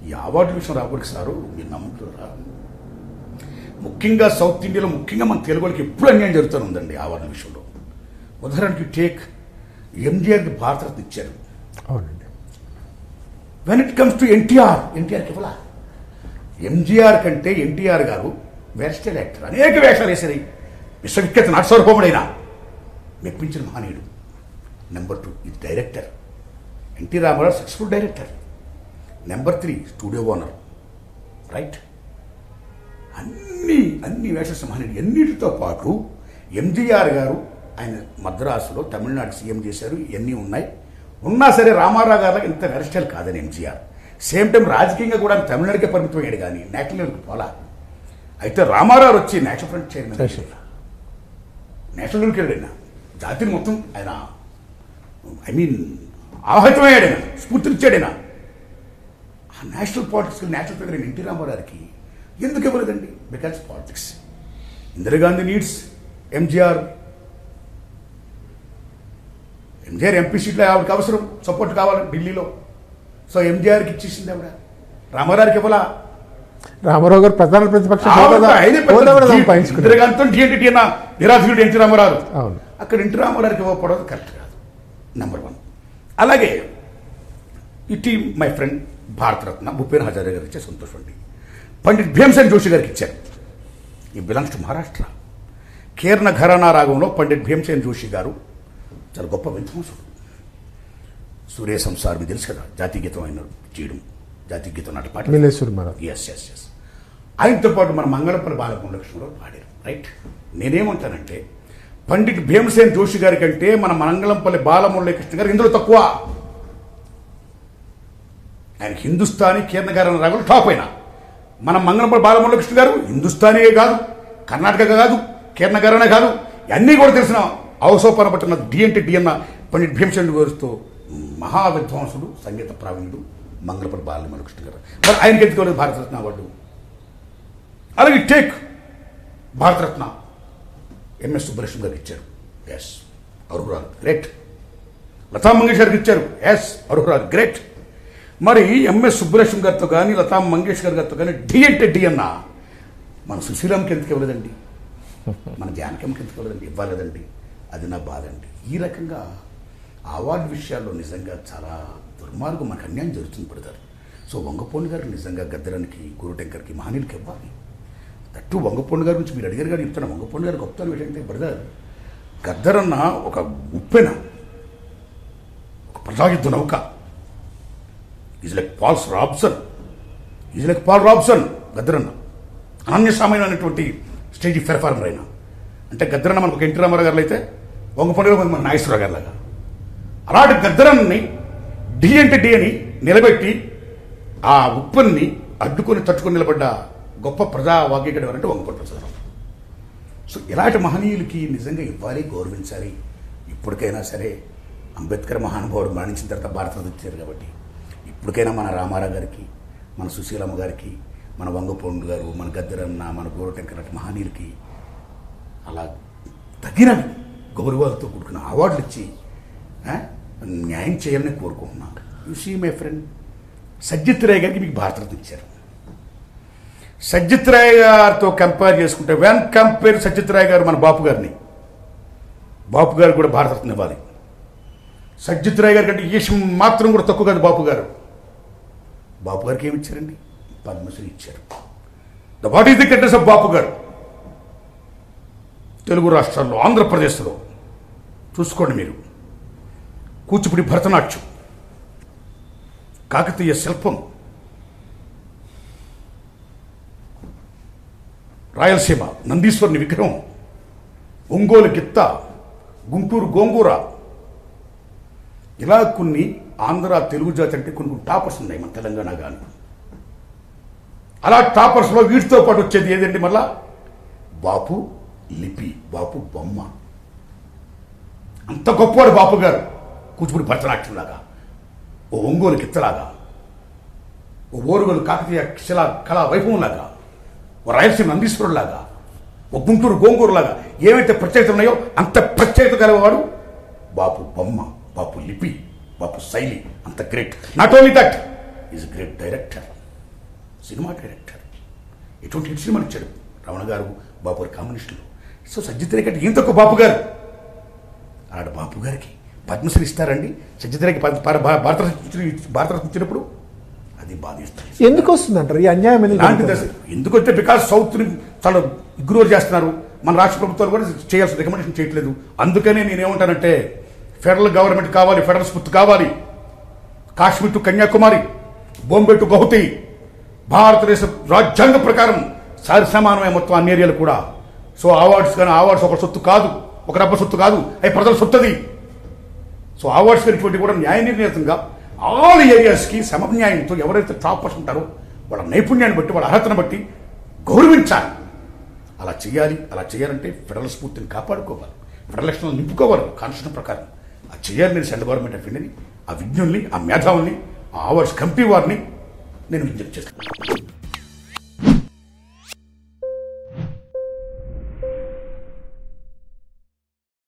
ఈ అవార్డు విషయం రాబోడికి సారు మీరు నమ్ముతారా ముఖ్యంగా సౌత్ ఇండియాలో ముఖ్యంగా మన తెలుగు వాళ్ళకి ఎప్పుడు అన్యాయం జరుగుతూనే ఉందండి అవార్డుల విషయంలో ఉదాహరణకి టేక్ ఎంజీఆర్కి భారతరత్న ఇచ్చారు అవునండి when it comes to NTR ఎన్టీఆర్కి ఇవ్వాల ఎంజీఆర్ కంటే ఎన్టీఆర్ గారు వెస్టైల్ యాక్టర్ అనేక వేషాలు వేసారు విశ్వవిఖ్యాత నటసర్వభౌముడైన మెప్పించిన మహనీయుడు నెంబర్ టూ ఇది director NT Rama Rao successful director number three studio owner right అన్ని అన్ని వేషస్ మహనీయుడు ఎన్నిటితో పాటు ఎంజీఆర్ గారు ఆయన మద్రాసులో తమిళనాడు సీఎం చేశారు ఇవన్నీ ఉన్నాయి ఉన్నా సరే రామారావు గారు ఇంత వెరస్టైల్ కాదని ఎంజీఆర్ సేమ్ టైం రాజకీయంగా కూడా ఆయన తమిళనాడుకే పరిమితం అయ్యాడు కానీ నేషనల్ లెవెల్కి పోలా అయితే రామారావు వచ్చి national front chairman National. National లెవెల్కి వెళ్ళాడు ఆయన జాతిని మొత్తం ఆయన ఐ మీన్ ఆహతమయ్యాడు ఆయన స్ఫూర్తినిచ్చాడు ఆయన ఆ national politics national figure NT Rama Rao గారికి ఎందుకు ఇవ్వలేదండి because politics Indira Gandhi needs MGR MGR MP సీట్లో ఆవిడకి అవసరం సపోర్ట్ కావాలి ఢిల్లీలో సో ఎంజిఆర్కి ఇచ్చేసింది ఆవిడ రామారావుకి ఇవ్వాలా రామారావు గారు ప్రధాన ప్రతిపక్ష ఆవిడ హోదా ఆయనే పెద్ద హోదా కూడా జీ- సంపాదించుకున్నారు ఇందిరాగాంధీతో టీఎన్టీ అన్న నిరాశకుడు ఎన్టీ రామారావు అవును అక్కడ ఎన్టీ రామారావుకి ఇవ్వకపోవడం కరెక్ట్ కాదు నెంబర్ వన్ అలాగే ఇటీ మై ఫ్రెండ్ భారతరత్న భూపేన్ హజారే గారికి ఇచ్చే సంతోషం అండి పండిత్ భీమసేన్ జోషి గారికి ఇచ్చారు ఈ బిలాంగ్స్ టు మహారాష్ట్ర కేరళ ఘరానా రాగంలో పండిత్ భీమసేన్ జోషి గారు చాలా గొప్ప విద్వాంసుడు సూర్య సంసార్ మీకు తెలుసు కదా జాతీయ గీతం ఆయన చేయడం జాతీయ గీతం నాటి పాట Neeleshwari Maharaj yes yes yes ఆయనతో పాటు మన మంగళపల్లి బాలమురళకృష్ణరావు పాడారు రైట్ నేనేమంటానంటే పండిట్ భీమసేన్ జోషి గారి కంటే మన మంగళంపల్లి బాలమురళీకృష్ణ గారు ఇందులో తక్కువ ఆయన హిందుస్థానీ కీర్ణగారణ రాగులు టాప్ అయినా మన మంగళంపల్లి బాలమురళీకృష్ణ గారు హిందుస్థానీ కాదు కర్ణాటక కాదు కీర్ణగారణ కాదు అన్నీ కూడా తెలిసిన అవసోపన పట్టిన డిఎన్టీ డిఎన్న పండిట్ భీమసేన్ గారితో మహా విద్వాంసుడు సంగీత ప్రావీణుడు మంగళపల్లి బాలమురళీకృష్ణ గారు మరి ఆయనకి ఎందుకు భారతరత్న అవార్డు అలాగే టేక్ భారతరత్న ఎంఎస్ సుబ్బలక్ష్మి గారికి ఇచ్చారు ఎస్ అరురాల్ గ్రేట్ లతా మంగేష్కర్కి ఇచ్చారు ఎస్ అరురాల్ గ్రేట్ మరి ఎంఎస్ సుబ్బలక్ష్మి గారితో కానీ లతా మంగేష్కర్ గారితో కానీ డి అంటే డి అన్న మన సుశీలంకి ఎందుకు ఇవ్వలేదండి మన జానకమ్మకి ఎందుకు ఇవ్వలేదండి ఇవ్వలేదండి అది నా బాధ అండి ఈ రకంగా అవార్డు విషయాల్లో నిజంగా చాలా దుర్మార్గం మనకు అన్యాయం జరుగుతుంది పడతారు సో వంగపోండి గారు నిజంగా గద్దరానికి గురుటెంకర్కి మహనీయులకి ఇవ్వాలి దట్టు వంగపోండి గారి గురించి మీరు అడిగారు గారు చెప్తాను వంగపోండి గారు గొప్పతనం ఏంటంటే బ్రదర్ గద్దరన్న ఒక ఉప్పెన ఒక ప్రజాయుద్ధ నౌక is like Paul's Robeson is like Paul Robeson గద్దరన్న అనన్యసామైనటువంటి స్టేజ్ పెర్ఫార్మర్ అయినా అంటే గద్దరన్న మనకు ఒక ఎన్టీ రామారావు గారు అయితే వంగపండుగ మన నాగేశ్వరరావు గారి లాగా అలాంటి గద్దరన్ని డి అంటే డి అని నిలబెట్టి ఆ ఉప్పుని అడ్డుకొని తట్టుకొని నిలబడ్డ గొప్ప ప్రజా వాగ్యకుడు ఎవరంటే వంగపండు ప్రసాదరావు సో ఇలాంటి మహనీయులకి నిజంగా ఇవ్వాలి గౌరవించాలి ఇప్పటికైనా సరే అంబేద్కర్ మహానుభావుడు మరణించిన తర్వాత భారతరత్న ఇచ్చారు కాబట్టి ఇప్పటికైనా మన రామారావు గారికి మన సుశీలమ్మ గారికి మన వంగపొండు గారు మన గద్దరన్న మన గోరటెంకర్ లాంటి మహనీయులకి అలా తగిన గౌరవాలతో కూడుకున్న అవార్డులు ఇచ్చి ఆ, న్యాయం చేయాలని కోరుకుంటున్నాను you see my friend Sajjit Roy గారికి మీకు భారతరత్న ఇచ్చారు సజ్జిత్ రాయ్ గారితో కంపేర్ చేసుకుంటే వెన్ కంపేర్ సజ్జిత్ రాయ్ గారు మన బాపు గారిని బాపు గారు కూడా భారతరత్న ఇవ్వాలి సజ్జిత్ రాయ్ గారి కంటే ఈశం మాత్రం కూడా తక్కువ కాదు బాపు గారు బాపు గారికి ఏమి ఇచ్చారండి పద్మశ్రీ ఇచ్చారు the what is the contest of Bapu గారు తెలుగు రాష్ట్రాల్లో ఆంధ్రప్రదేశ్లో చూసుకోండి మీరు కూచిపూడి భరతనాట్యం కాకతీయ శిల్పం రాయలసీమ నందీశ్వరుని విగ్రహం ఒంగోలు గిత్త గుంటూరు గోంగూర ఇలా కొన్ని ఆంధ్ర తెలుగు జాతి అంటే కొన్ని కొన్ని టాపర్స్ ఉన్నాయి మన తెలంగాణ కానీ అలా టాపర్స్లో వీటితో పాటు వచ్చేది ఏదండి మళ్ళా బాపు లిపి బాపు బొమ్మ అంత గొప్పవాడు బాపు గారు కూచిపూడి భరతనాట్యంలాగా ఓ ఒంగోలు గిత్తలాగా ఓ ఓరుగోలు కాకతీయ శిలా కళా వైభవంలాగా ఓ రాయలసీమ నందీశ్వరులాగా ఓ గుంటూరు గోంగూరులాగా ఏవైతే ప్రత్యేకత ఉన్నాయో అంత ప్రత్యేకత గలవాడు బాపు బొమ్మ బాపు లిపి బాపు శైలి అంత great not only that is great director cinema director ఎటువంటి హిట్ సినిమాలు ఇచ్చాడు రమణ గారు బాపు గారు కాంబినేషన్లో సో సజ్జిత్ రే కంటే ఈయన తక్కువ బాపు గారు అలాంటి బాపు గారికి పద్మశ్రీ ఇస్తారండి సజ్జిత్ రేకి పద్మ- భార- భార- భారతరత్న ఇచ్చి- భారతరత్న ఇచ్చినప్పుడు అది బాధిస్తుంది ఎందుకు వస్తుంది అంటారు ఈ అన్యాయం ఎందుకు ఇలాంటి దశ జరుగుతుంది? ఎందుకంటే బికాస్ సౌత్ని చాలా ఇగ్నోర్ చేస్తున్నారు మన రాష్ట్ర ప్రభుత్వాలు కూడా చేయాల్సిన రికమెండేషన్ చేయట్లేదు అందుకనే నేనేమంటానంటే ఫెడరల్ గవర్నమెంట్ కావాలి ఫెడరల్ స్ఫూర్తి కావాలి కాశ్మీర్ టు కన్యాకుమారి బొంబే టు గౌహతి భారతదేశ రాజ్యాంగ ప్రకారం సారి సమానమే మొత్తం అన్ని ఏరియాలు కూడా సో అవార్డ్స్ కానీ అవార్డ్స్ ఒక సొత్తు కాదు ఒక రబ్బ సొత్తు కాదు అవి ప్రజల సొత్తది సో అవార్డ్స్ ఇటువంటి కూడా న్యాయ నిర్ణేతంగా ఆల్ ఏరియాస్కి సమన్యాయంతో ఎవరైతే టాపర్స్ ఉంటారో వాళ్ళ నైపుణ్యాన్ని బట్టి వాళ్ళ అర్హతను బట్టి గౌరవించాలి అలా చేయాలి అలా చేయాలంటే ఫెడరల్ స్ఫూర్తిని కాపాడుకోవాలి ఫెడరల్ ఎలక్షన్లు నింపుకోవాలి కాన్స్టిట్యూషన్ ప్రకారం అది చేయాలి నేను సెంట్రల్ గవర్నమెంట్ ఆఫ్ ఇండియాని ఆ విజ్ఞుల్ని ఆ మేధావుల్ని ఆ అవార్డ్స్ కమిటీ వారిని నేను విజ్ఞప్తి చేస్తాను